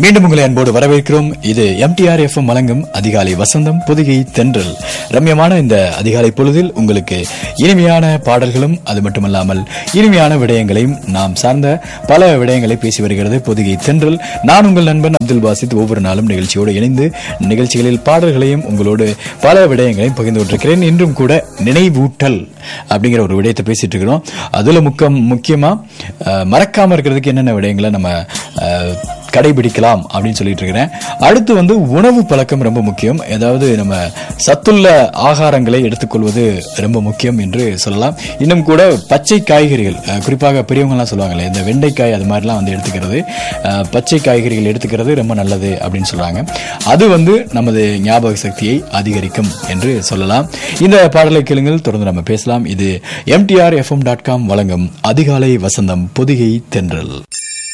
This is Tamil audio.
மீண்டும் உங்களை அன்போடு வரவேற்கிறோம் இது எம்டிஆர் எஃப்எம் வழங்கும் அதிகாலை வசந்தம் புதுகை தென்றல் ரம்யமான இந்த அதிகாலை பொழுதில் உங்களுக்கு இனிமையான பாடல்களும் அது மட்டுமல்லாமல் இனிமையான விடயங்களையும் நாம் சார்ந்த பல விடயங்களை பேசி வருகிறது பொதுகை தென்றல் நான் உங்கள் நண்பன் அப்துல் பாசித் ஒவ்வொரு நாளும் நிகழ்ச்சியோடு இணைந்து நிகழ்ச்சிகளில் பாடல்களையும் உங்களோடு பல விடயங்களையும் பகிர்ந்து கொண்டிருக்கிறேன் இன்றும் கூட நினைவூட்டல் அப்படிங்கிற ஒரு விடயத்தை பேசிட்டு இருக்கிறோம் அதுல முக்கம் முக்கியமா அஹ், மறக்காம இருக்கிறதுக்கு என்னென்ன விடயங்களை நம்ம அஹ், கடைபிடிக்கலாம் அப்படின்னு சொல்லிட்டு இருக்கிறேன் அடுத்து வந்து உணவு பழக்கம் ரொம்ப முக்கியம் அதாவது நம்ம சத்துள்ள ஆகாரங்களை எடுத்துக்கொள்வது ரொம்ப முக்கியம் என்று சொல்லலாம் இன்னும் கூட பச்சை காய்கறிகள் அஹ், குறிப்பாக பெரியவங்கலாம் சொல்லுவாங்கல்ல இந்த வெண்டைக்காய் அது மாதிரிலாம் வந்து எடுத்துக்கிறது அஹ், பச்சை காய்கறிகள் எடுத்துக்கிறது ரொம்ப நல்லது அப்படின்னு சொல்றாங்க அது வந்து நமது ஞாபக சக்தியை அதிகரிக்கும் என்று சொல்லலாம் இந்த பாடலை கேளுங்கள் தொடர்ந்து நம்ம பேசலாம் இது எம்டிஆர் எஃப்எம் டாட் காம் வழங்கும் அதிகாலை வசந்தம் பொதிகை தென்றல்